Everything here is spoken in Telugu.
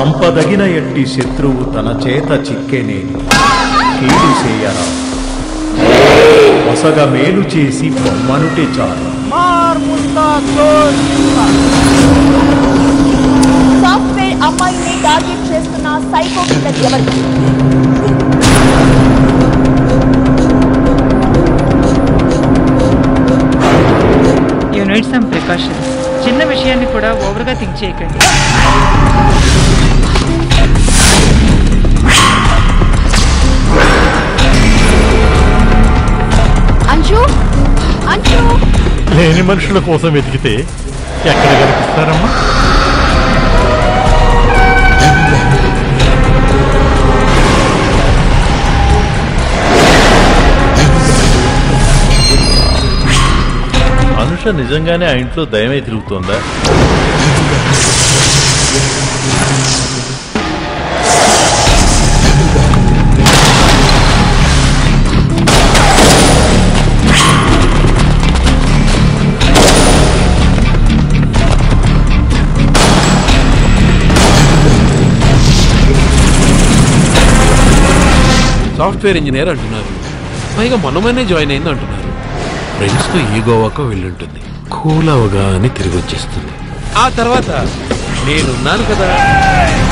సంపదగిన ఎట్టి శత్రువు తన చేత చిక్కెనేని కీడు చేయరా వసగ మేలు చేసి బొమ్మనుటే చాలు సాఫ్ట్వేర్ అమ్మాయిని టార్గెట్ చేస్తున్న సైకో కిల్లర్ ఎవరు యూ నీడ్ సమ్ ప్రికాషన్స్ చిన్న విషయాన్ని కూడా ఓవర్గా థింక్ చేయకండి అంశు అంశు లేని మనుషుల కోసం వెతికితే ఎక్కడ కనిపిస్తారమ్మా అనుష నిజంగానే ఆ ఇంట్లో దయమే తిరుగుతోందా సాఫ్ట్వేర్ ఇంజనీర్ అంటున్నారు పైగా మనమనే జాయిన్ అయింది అంటున్నారు ఫ్రెండ్స్తో ఈ గోవాకో వెళ్ళుంటుంది కూల్ అవగానే తిరిగి వచ్చేస్తుంది ఆ తర్వాత నేనున్నాను కదా